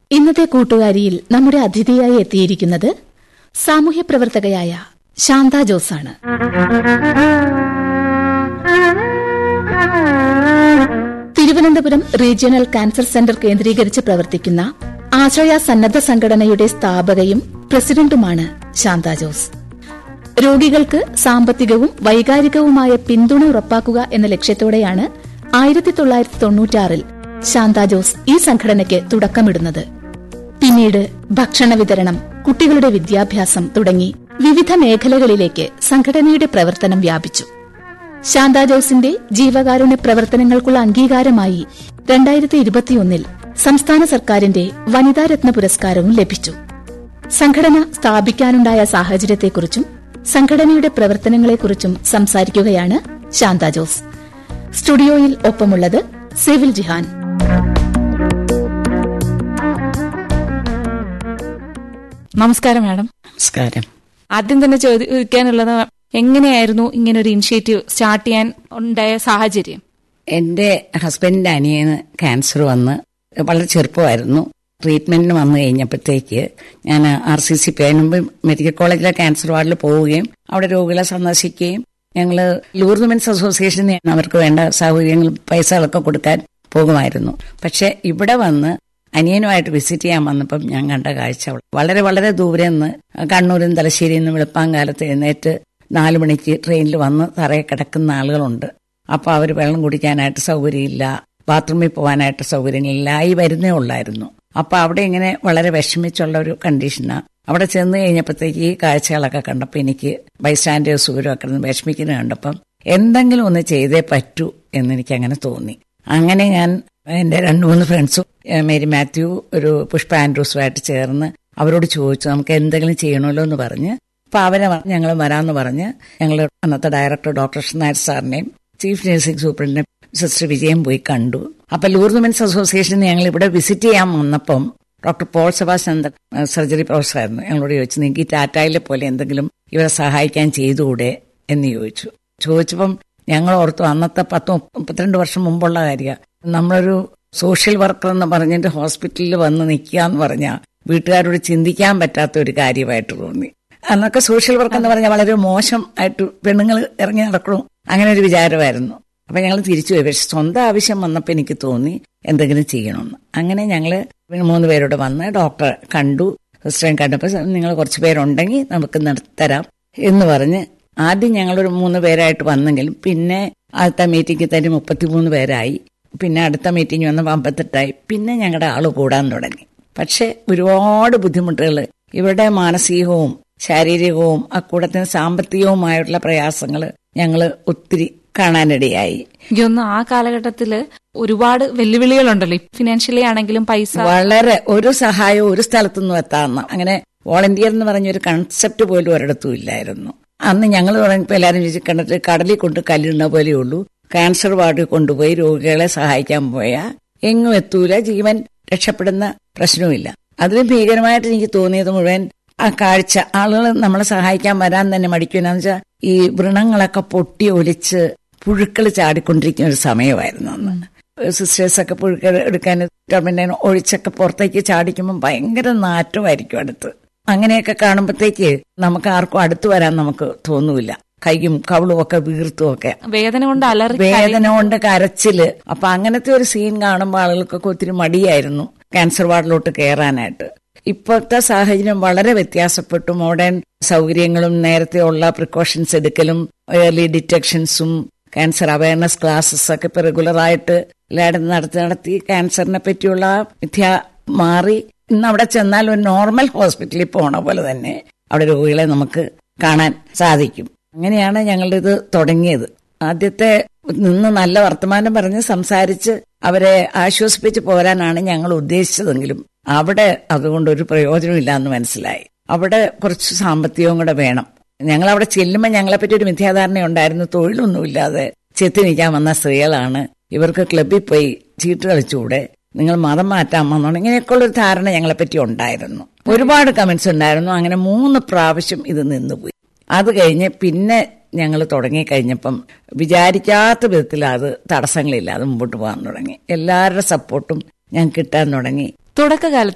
ഇന്നത്തെ കൂട്ടുകാരിയിൽ നമ്മുടെ അതിഥിയായി എത്തിയിരിക്കുന്നത് സാമൂഹ്യ പ്രവർത്തകയായ ശാന്ത ജോസാണ് തിരുവനന്തപുരം റീജിയണൽ ക്യാൻസർ സെന്റർ കേന്ദ്രീകരിച്ച് പ്രവർത്തിക്കുന്ന ആശ്രയ സന്നദ്ധ സംഘടനയുടെ സ്ഥാപകയും പ്രസിഡന്റുമാണ് ശാന്ത ജോസ് രോഗികൾക്ക് സാമ്പത്തികവും വൈകാരികവുമായ പിന്തുണ ഉറപ്പാക്കുക എന്ന ലക്ഷ്യത്തോടെയാണ് ആയിരത്തി തൊള്ളായിരത്തി തൊണ്ണൂറ്റാറിൽ ശാന്ത ജോസ് ഈ സംഘടനയ്ക്ക് തുടക്കമിടുന്നത് പിന്നീട് ഭക്ഷണ വിതരണം കുട്ടികളുടെ വിദ്യാഭ്യാസം തുടങ്ങി വിവിധ മേഖലകളിലേക്ക് സംഘടനയുടെ പ്രവർത്തനം വ്യാപിച്ചു ശാന്ത ജോസിന്റെ ജീവകാരുണ്യ പ്രവർത്തനങ്ങൾക്കുള്ള അംഗീകാരമായി രണ്ടായിരത്തി ഇരുപത്തിയൊന്നിൽ സംസ്ഥാന സർക്കാരിന്റെ വനിതാരത്ന പുരസ്കാരവും ലഭിച്ചു സംഘടന സ്ഥാപിക്കാനുണ്ടായ സാഹചര്യത്തെക്കുറിച്ചും സംഘടനയുടെ പ്രവർത്തനങ്ങളെക്കുറിച്ചും സംസാരിക്കുകയാണ് ശാന്ത ജോസ് സ്റ്റുഡിയോയിൽ ഒപ്പമുള്ളത് സിവിൽ ജിഹാൻ നമസ്കാരം മാഡം നമസ്കാരം ആദ്യം തന്നെ ചോദിക്കാനുള്ളത് എങ്ങനെയായിരുന്നു ഇങ്ങനെ ഒരു ഇനിഷ്യേറ്റീവ് സ്റ്റാർട്ട് ചെയ്യാൻ ഉണ്ടായ സാഹചര്യം എന്റെ ഹസ്ബൻഡിന്റെ അനിയന് ക്യാൻസർ വന്ന് വളരെ ചെറുപ്പമായിരുന്നു ട്രീറ്റ്മെന്റിന് വന്നു കഴിഞ്ഞപ്പോഴത്തേക്ക് ഞാൻ ആർ സി സി പി അതിന് മുമ്പ് മെഡിക്കൽ കോളേജിലെ ക്യാൻസർ വാർഡിൽ പോവുകയും അവിടെ രോഗികളെ സന്ദർശിക്കുകയും ഞങ്ങൾ ലൂർദ് മെൻസ് അസോസിയേഷന് അവർക്ക് വേണ്ട സൗകര്യങ്ങൾ പൈസകളൊക്കെ കൊടുക്കാൻ പോകുമായിരുന്നു പക്ഷെ ഇവിടെ വന്ന് അനിയനുമായിട്ട് വിസിറ്റ് ചെയ്യാൻ വന്നപ്പം ഞാൻ കണ്ട കാഴ്ച വളരെ വളരെ ദൂരെ നിന്ന് കണ്ണൂരും തലശ്ശേരിയിൽ നിന്ന് വെളുപ്പാങ്കാലത്ത് എഴുന്നേറ്റ് നാലു മണിക്ക് ട്രെയിനിൽ വന്ന് തറയെ കിടക്കുന്ന ആളുകളുണ്ട് അപ്പൊ അവർ വെള്ളം കുടിക്കാനായിട്ട് സൗകര്യമില്ല ബാത്റൂമിൽ പോകാനായിട്ട് സൗകര്യങ്ങളില്ല ആയി വരുന്നേ ഉള്ളായിരുന്നു അപ്പൊ അവിടെ ഇങ്ങനെ വളരെ വിഷമിച്ചുള്ള ഒരു കണ്ടീഷനാ അവിടെ ചെന്ന് കഴിഞ്ഞപ്പോഴത്തേക്ക് ഈ കാഴ്ചകളൊക്കെ കണ്ടപ്പോൾ എനിക്ക് ബൈസ്റ്റാൻഡേഴ്സ് സൂര്യമൊക്കെ ഇരുന്ന് വിഷമിക്കുന്നത് കണ്ടപ്പം എന്തെങ്കിലും ഒന്ന് ചെയ്തേ പറ്റൂ എന്നെനിക്ക് അങ്ങനെ തോന്നി അങ്ങനെ ഞാൻ എന്റെ രണ്ടു മൂന്ന് ഫ്രണ്ട്സും ഏഹ് മേരി മാത്യു ഒരു പുഷ്പ ആൻഡ്രൂസുമായിട്ട് ചേർന്ന് അവരോട് ചോദിച്ചു നമുക്ക് എന്തെങ്കിലും ചെയ്യണമല്ലോ എന്ന് പറഞ്ഞ് അപ്പൊ അവരെ ഞങ്ങൾ വരാമെന്ന് പറഞ്ഞ് ഞങ്ങൾ അന്നത്തെ ഡയറക്ടർ ഡോക്ടർ നായർ സാറിനെയും ചീഫ് നഴ്സിംഗ് സൂപ്രണ്ടിനെ സിസ്റ്റർ വിജയം പോയി കണ്ടു അപ്പൊ ലൂർദ് മെൻസ് അസോസിയേഷൻ ഞങ്ങൾ ഇവിടെ വിസിറ്റ് ചെയ്യാൻ വന്നപ്പം ഡോക്ടർ പോൾ സെബാസ്റ്റ്യൻ സർജറി പ്രൊഫസറായിരുന്നു ഞങ്ങളോട് ചോദിച്ചു നിങ്ങൾക്ക് ഈ ടാറ്റായിലെ പോലെ എന്തെങ്കിലും ഇവരെ സഹായിക്കാൻ ചെയ്തുകൂടെ എന്ന് ചോദിച്ചു ചോദിച്ചപ്പം ഞങ്ങൾ ഓർത്തു അന്നത്തെ പത്ത് മുപ്പത്തിരണ്ട് വർഷം മുമ്പുള്ള കാര്യമാണ് നമ്മളൊരു സോഷ്യൽ വർക്കർ എന്ന് പറഞ്ഞിട്ട് ഹോസ്പിറ്റലിൽ വന്ന് നിൽക്കുക എന്ന് പറഞ്ഞാൽ വീട്ടുകാരോട് ചിന്തിക്കാൻ പറ്റാത്ത ഒരു കാര്യമായിട്ട് തോന്നി അന്നൊക്കെ സോഷ്യൽ വർക്ക് എന്ന് പറഞ്ഞാൽ വളരെ മോശം ആയിട്ട് പെണ്ണുങ്ങൾ ഇറങ്ങി നടക്കണം അങ്ങനെ ഒരു വിചാരമായിരുന്നു അപ്പൊ ഞങ്ങൾ തിരിച്ചു പോയി പക്ഷെ സ്വന്തം ആവശ്യം വന്നപ്പോൾ എനിക്ക് തോന്നി എന്തെങ്കിലും ചെയ്യണമെന്ന് അങ്ങനെ ഞങ്ങൾ മൂന്ന് പേരോട് വന്ന് ഡോക്ടറെ കണ്ടു സിസ്റ്ററെ കണ്ടപ്പോൾ നിങ്ങൾ കുറച്ച് പേരുണ്ടെങ്കിൽ നമുക്ക് നടത്തരാം എന്ന് പറഞ്ഞ് ആദ്യം ഞങ്ങളൊരു മൂന്ന് പേരായിട്ട് വന്നെങ്കിലും പിന്നെ ആദ്യത്തെ മീറ്റിംഗിൽ തന്നെ മുപ്പത്തിമൂന്ന് പേരായി പിന്നെ അടുത്ത മീറ്റിംഗ് വന്നപ്പോൾ അമ്പത്തെട്ടായി പിന്നെ ഞങ്ങളുടെ ആള് കൂടാൻ തുടങ്ങി പക്ഷെ ഒരുപാട് ബുദ്ധിമുട്ടുകൾ ഇവരുടെ മാനസികവും ശാരീരികവും അക്കൂടത്തിന് സാമ്പത്തികവുമായിട്ടുള്ള പ്രയാസങ്ങൾ ഞങ്ങൾ ഒത്തിരി കാണാനിടയായി എനിക്കൊന്ന് ആ കാലഘട്ടത്തില് ഒരുപാട് വെല്ലുവിളികളുണ്ടല്ലോ ഫിനാൻഷ്യലി ആണെങ്കിലും പൈസ വളരെ ഒരു സഹായവും ഒരു സ്ഥലത്തുനിന്നും എത്താമെന്ന് അങ്ങനെ വോളണ്ടിയർ എന്ന് പറഞ്ഞൊരു കൺസെപ്റ്റ് പോലും ഒരിടത്തും ഇല്ലായിരുന്നു അന്ന് ഞങ്ങൾ തുടങ്ങിയപ്പോൾ എല്ലാവരും ചോദിച്ചു കണ്ടിട്ട് കടലിൽ കൊണ്ട് കല്ലിടുന്ന പോലെയുള്ളൂ ക്യാൻസർ വാർഡിൽ കൊണ്ടുപോയി രോഗികളെ സഹായിക്കാൻ പോയാൽ എങ്ങും എത്തൂല ജീവൻ രക്ഷപ്പെടുന്ന പ്രശ്നവുമില്ല അതിലും ഭീകരമായിട്ട് എനിക്ക് തോന്നിയത് മുഴുവൻ ആ കാഴ്ച ആളുകൾ നമ്മളെ സഹായിക്കാൻ വരാൻ തന്നെ മടിക്കുമെന്നു വെച്ചാൽ ഈ വൃണങ്ങളൊക്കെ പൊട്ടി ഒലിച്ച് പുഴുക്കൾ ചാടിക്കൊണ്ടിരിക്കുന്ന ഒരു സമയമായിരുന്നു അന്ന് സിസ്റ്റേഴ്സൊക്കെ പുഴുക്കൾ എടുക്കാൻ ടർമിനൽ ഒഴിച്ചൊക്കെ പുറത്തേക്ക് ചാടിക്കുമ്പോൾ ഭയങ്കര നാറ്റമായിരിക്കും അടുത്ത് അങ്ങനെയൊക്കെ കാണുമ്പോഴത്തേക്ക് നമുക്ക് ആർക്കും അടുത്ത് വരാൻ നമുക്ക് തോന്നൂല കൈയും കവളും ഒക്കെ വീർത്തും ഒക്കെ വേദന കൊണ്ട് അലറി വേദന കൊണ്ട് കരച്ചില് അപ്പൊ അങ്ങനത്തെ ഒരു സീൻ കാണുമ്പോൾ ആളുകൾക്കൊക്കെ ഒത്തിരി മടിയായിരുന്നു ക്യാൻസർ വാർഡിലോട്ട് കയറാനായിട്ട് ഇപ്പോഴത്തെ സാഹചര്യം വളരെ വ്യത്യാസപ്പെട്ടു മോഡേൺ സൗകര്യങ്ങളും നേരത്തെ ഉള്ള പ്രിക്കോഷൻസ് എടുക്കലും ഏർലി ഡിറ്റക്ഷൻസും ക്യാൻസർ അവയർനെസ് ക്ലാസ്സസ് ഒക്കെ ഇപ്പൊ റെഗുലറായിട്ട് എല്ലായിടത്തും നടത്തി നടത്തി ക്യാൻസറിനെ പറ്റിയുള്ള വിദ്യ മാറി ഇന്ന് അവിടെ ചെന്നാൽ ഒരു നോർമൽ ഹോസ്പിറ്റലിൽ പോണ പോലെ തന്നെ അവിടെ രോഗികളെ നമുക്ക് കാണാൻ സാധിക്കും അങ്ങനെയാണ് ഞങ്ങളുടെ ഇത് തുടങ്ങിയത് ആദ്യത്തെ നിന്ന് നല്ല വർത്തമാനം പറഞ്ഞ് സംസാരിച്ച് അവരെ ആശ്വസിപ്പിച്ച് പോരാനാണ് ഞങ്ങൾ ഉദ്ദേശിച്ചതെങ്കിലും അവിടെ അതുകൊണ്ട് ഒരു പ്രയോജനമില്ല എന്ന് മനസ്സിലായി അവിടെ കുറച്ച് സാമ്പത്തികവും കൂടെ വേണം ഞങ്ങൾ അവിടെ ചെല്ലുമ്പോൾ ഞങ്ങളെപ്പറ്റി ഒരു മിഥ്യാധാരണ ഉണ്ടായിരുന്നു തൊഴിലൊന്നുമില്ലാതെ ചെത്തി നിൽക്കാൻ വന്ന സ്ത്രീകളാണ് ഇവർക്ക് ക്ലബിൽ പോയി ചീട്ട് കളിച്ചുകൂടെ നിങ്ങൾ മതം മാറ്റാൻ വന്നോണം ഇങ്ങനെയൊക്കെയുള്ള ഒരു ധാരണ ഞങ്ങളെപ്പറ്റി ഉണ്ടായിരുന്നു ഒരുപാട് കമന്റ്സ് ഉണ്ടായിരുന്നു അങ്ങനെ മൂന്ന് പ്രാവശ്യം ഇത് നിന്നുപോയി അത് കഴിഞ്ഞ് പിന്നെ ഞങ്ങൾ തുടങ്ങി കഴിഞ്ഞപ്പം വിചാരിക്കാത്ത വിധത്തിൽ അത് തടസ്സങ്ങളില്ലാതെ മുമ്പോട്ട് പോകാൻ തുടങ്ങി എല്ലാവരുടെ സപ്പോർട്ടും ഞാൻ കിട്ടാൻ തുടങ്ങി തുടക്കകാലത്ത്